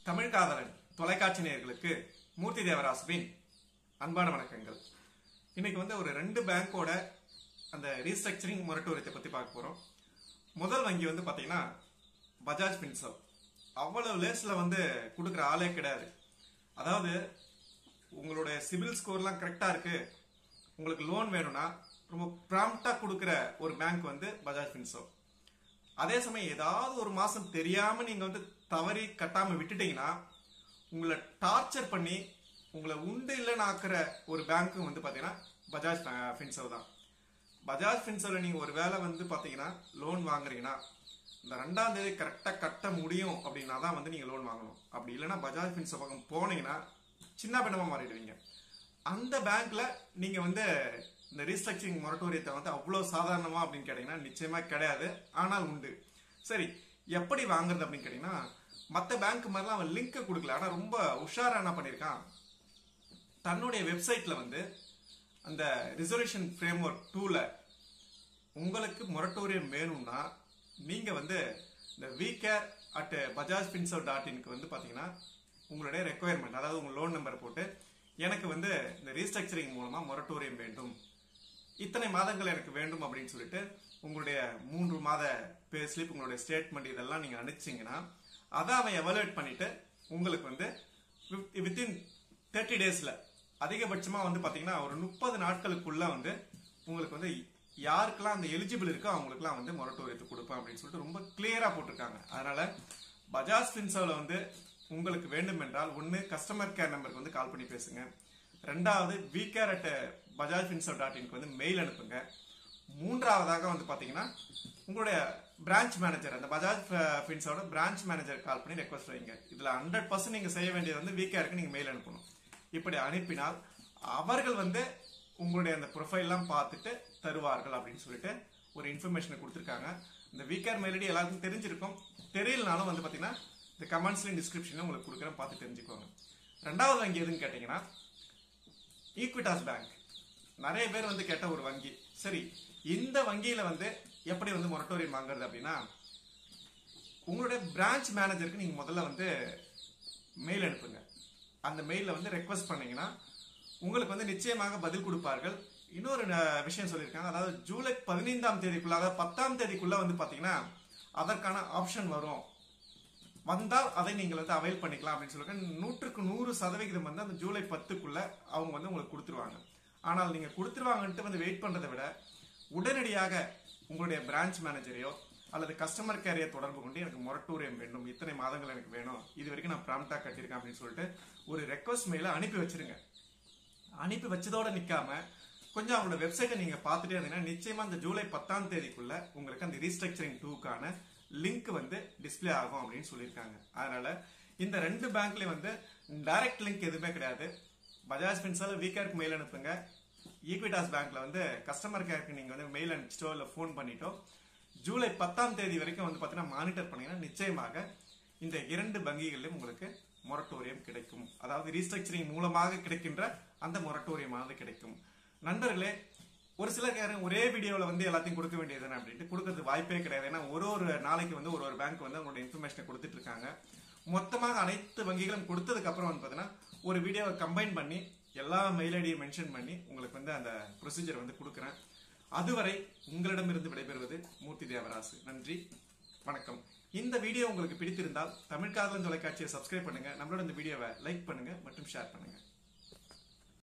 தமிழ் காதலன் தொலைக்காட்சி நேயர்களுக்கு மூர்த்தி தேவராசுவின் அன்பான வணக்கங்கள் இன்னைக்கு வந்து ஒரு ரெண்டு பேங்கோட அந்த ரீஸ்ட்ரக்சரிங் மொரட்டோரியத்தை பத்தி பார்க்க போறோம் முதல் வங்கி வந்து பாத்தீங்கன்னா பஜாஜ் பின்சவ் அவ்வளவு லேஸ்ல வந்து கொடுக்குற ஆளே கிடையாது அதாவது உங்களுடைய சிபில் ஸ்கோர்லாம் கரெக்டா இருக்கு உங்களுக்கு லோன் வேணும்னா ரொம்ப ப்ராம்ப்டா கொடுக்குற ஒரு பேங்க் வந்து பஜாஜ் பின்சவ் அதே சமயம் ஏதாவது ஒரு மாசம் தெரியாம நீங்க வந்து தவறி கட்டாம விட்டுட்டீங்கன்னா உங்களை டார்ச்சர் பண்ணி உங்களை உண்டு இல்லைன்னு ஆக்குற ஒரு பேங்க்கும் வந்து பாத்தீங்கன்னா பஜாஜ் ஃபின்சர்வ் தான் பஜாஜ் ஃபின்சர்வ்ல நீங்க ஒரு வேலை வந்து பாத்தீங்கன்னா லோன் வாங்குறீங்கன்னா இந்த ரெண்டாம் தேதி கரெக்டா கட்ட முடியும் அப்படின்னா தான் வந்து நீங்க லோன் வாங்கணும் அப்படி இல்லைன்னா பஜாஜ் ஃபின்சர்வ் பக்கம் போனீங்கன்னா சின்ன பின்னமா மாறிடுவீங்க அந்த பேங்க்ல நீங்க வந்து இந்த ரீஸ்ட்ரக்சரிங் மொரட்டோரியத்தை வந்து அவ்வளவு சாதாரணமா அப்படின்னு கேட்டீங்கன்னா நிச்சயமா கிடையாது ஆனால் உண்டு சரி எப்படி வாங்குறது அப்படின்னு கேட்டீங்கன்னா மற்ற பேங்க் மாதிரிலாம் அவன் லிங்க் கொடுக்கல ஆனா ரொம்ப உஷாரா என்ன பண்ணிருக்கான் தன்னுடைய வெப்சைட்ல வந்து அந்த ரிசர்வேஷன் ஃப்ரேம் ஒர்க் டூல உங்களுக்கு மொரட்டோரியம் வேணும்னா நீங்க வந்து இந்த we care at Bajaj Finserv dot இன்க்கு வந்து பாத்தீங்கன்னா உங்களுடைய ரெக்குயர்மெண்ட் அதாவது உங்க லோன் நம்பரை போட்டு எனக்கு வந்து இந்த ரீஸ்ட்ரக்சரிங் மூலமா மொரட்டோரியம் வேண்டும் இத்தனை மாதங்கள் எனக்கு வேண்டும் அப்படின்னு சொல்லிட்டு உங்களுடைய மூன்று மாத பே ஸ்லிப் உங்களுடைய ஸ்டேட்மெண்ட் இதெல்லாம் நீங்க அனுப்பிச்சீங்கன்னா அதை அவன் எவலுவேட் பண்ணிட்டு உங்களுக்கு வந்து வித்தின் தேர்ட்டி டேஸ்ல அதிகபட்சமா வந்து பாத்தீங்கன்னா ஒரு முப்பது நாட்களுக்குள்ள வந்து உங்களுக்கு வந்து யாருக்கெல்லாம் அந்த எலிஜிபிள் இருக்கோ அவங்களுக்குலாம் வந்து மொரட்டோரியத்தை கொடுப்பேன் அப்படின்னு சொல்லிட்டு ரொம்ப கிளியரா போட்டிருக்காங்க அதனால பஜாஜ் பின்சவ்ல வந்து உங்களுக்கு வேண்டும் என்றால் ஒன்னு கஸ்டமர் கேர் நம்பருக்கு வந்து கால் பண்ணி பேசுங்க ரெண்டாவது we care at Bajaj Finserv dot இன்க்கு வந்து மெயில் அனுப்புங்க மூன்றாவதாக வந்து பாத்தீங்கன்னா உங்களுடைய பிரான்ச் மேனேஜர் அந்த பஜாஜ் பின்ஸோட பிரான்ச் மேனேஜர் கால் பண்ணி ரெக்வஸ்ட் வைங்க இதுல ஹண்ட்ரட் பர்சன்ட் நீங்க செய்ய வேண்டியது வந்து வி கேருக்கு நீங்க மெயில் அனுப்பணும் இப்படி அனுப்பினால் அவர்கள் வந்து உங்களுடைய அந்த ப்ரொஃபைல்லாம் பார்த்துட்டு தருவார்கள் அப்படின்னு சொல்லிட்டு ஒரு இன்ஃபர்மேஷனை கொடுத்துருக்காங்க இந்த வீக்கர் மெலடி எல்லாருக்கும் தெரிஞ்சிருக்கும் தெரியலனாலும் வந்து பாத்தீங்கன்னா இந்த கமெண்ட்ஸ்லையும் டிஸ்கிரிப்ஷன்ல உங்களுக்கு கொடுக்குறேன் பார்த்து தெரிஞ்சுக்கோங்க ரெண்டாவது வங்கி எதுன்னு கேட்டீங்கன்னா ஈக்விட்டாஸ் பேங்க் நிறைய பேர் வந்து கேட்ட ஒரு வங்கி சரி இந்த வங்கியில வந்து எப்படி வந்து மொரட்டோரியம் வாங்குறது அப்படின்னா உங்களுடைய பிரான்ச் மேனேஜருக்கு நீங்க முதல்ல வந்து மெயில் அனுப்புங்க அந்த மெயில வந்து ரெக்வஸ்ட் பண்ணீங்கன்னா உங்களுக்கு வந்து நிச்சயமாக பதில் கொடுப்பார்கள் இன்னொரு விஷயம் சொல்லியிருக்காங்க அதாவது ஜூலை பதினைந்தாம் தேதிக்குள்ள அதாவது பத்தாம் தேதிக்குள்ள வந்து பாத்தீங்கன்னா அதற்கான ஆப்ஷன் வரும் வந்தால் அதை நீங்கள் வந்து அவைல் பண்ணிக்கலாம் அப்படின்னு சொல்லிட்டு நூற்றுக்கு நூறு சதவிகிதம் வந்து அந்த ஜூலை பத்துக்குள்ள அவங்க வந்து உங்களுக்கு கொடுத்துருவாங்க ஆனால் நீங்க கொடுத்துருவாங்கன்ட்டு வந்து வெயிட் பண்றதை விட உடனடியாக உங்களுடைய பிரான்ச் மேனேஜரையோ அல்லது கஸ்டமர் கேரையோ தொடர்பு கொண்டு எனக்கு மொரட்டோரியம் வேண்டும் இத்தனை மாதங்கள் எனக்கு வேணும் இது வரைக்கும் நான் ப்ராம்ப்டா கட்டியிருக்கேன் அப்படின்னு சொல்லிட்டு ஒரு ரெக்வஸ்ட் மெயில அனுப்பி வச்சிருங்க அனுப்பி வச்சதோட நிக்காம கொஞ்சம் அவங்களோட வெப்சைட்டை நீங்க பார்த்துட்டே இருந்தீங்கன்னா நிச்சயமா இந்த ஜூலை பத்தாம் தேதிக்குள்ள உங்களுக்கு அந்த ரீஸ்ட்ரக்சரிங் டூக்கான லிங்க் வந்து டிஸ்பிளே ஆகும் அப்படின்னு சொல்லியிருக்காங்க அதனால இந்த ரெண்டு பேங்க்லயும் வந்து டைரக்ட் லிங்க் எதுவுமே கிடையாது பஜாஜ் பின்சால வீக்கருக்கு மெயில் அனுப்புங்க ஈக்விட்டாஸ் பேங்க்ல வந்து கஸ்டமர் கேருக்கு நீங்க வந்து மெயில் அனுப்பிச்சிட்டோ இல்ல போன் பண்ணிட்டோ ஜூலை பத்தாம் தேதி வரைக்கும் வந்து பாத்தீங்கன்னா மானிட்டர் பண்ணீங்கன்னா நிச்சயமாக இந்த இரண்டு வங்கிகளிலும் உங்களுக்கு மொரட்டோரியம் கிடைக்கும் அதாவது ரீஸ்ட்ரக்சரிங் மூலமாக கிடைக்கின்ற அந்த மொரட்டோரியமானது கிடைக்கும் நண்பர்களே ஒரு சிலர் யாரும் ஒரே வீடியோவில் வந்து எல்லாத்தையும் கொடுக்க வேண்டியது தானே அப்படின்ட்டு கொடுக்கறது வாய்ப்பே கிடையாது ஏன்னா ஒரு ஒரு நாளைக்கு வந்து ஒரு ஒரு பேங்க் வந்து அவங்களோட இன்ஃபர்மேஷனை கொடுத்துட்டு இருக்காங்க மொத்தமாக அனைத்து வங்கிகளும் கொடுத்ததுக்கு அப்புறம் வந்து பார்த்தீங்கன்னா ஒரு வீடியோவை கம்பைன் பண்ணி எல்லா மெயில் ஐடியை மென்ஷன் பண்ணி உங்களுக்கு வந்து அந்த ப்ரொசீஜர் வந்து கொடுக்குறேன் அதுவரை உங்களிடமிருந்து விடைபெறுவது மூர்த்தி தேவராசு நன்றி வணக்கம் இந்த வீடியோ உங்களுக்கு பிடித்திருந்தால் தமிழ் காதலன் தொலைக்காட்சியை சப்ஸ்கிரைப் பண்ணுங்க நம்மளோட இந்த வீடியோவை லைக் பண்ணுங்க மற்றும் ஷேர் பண்ணுங்க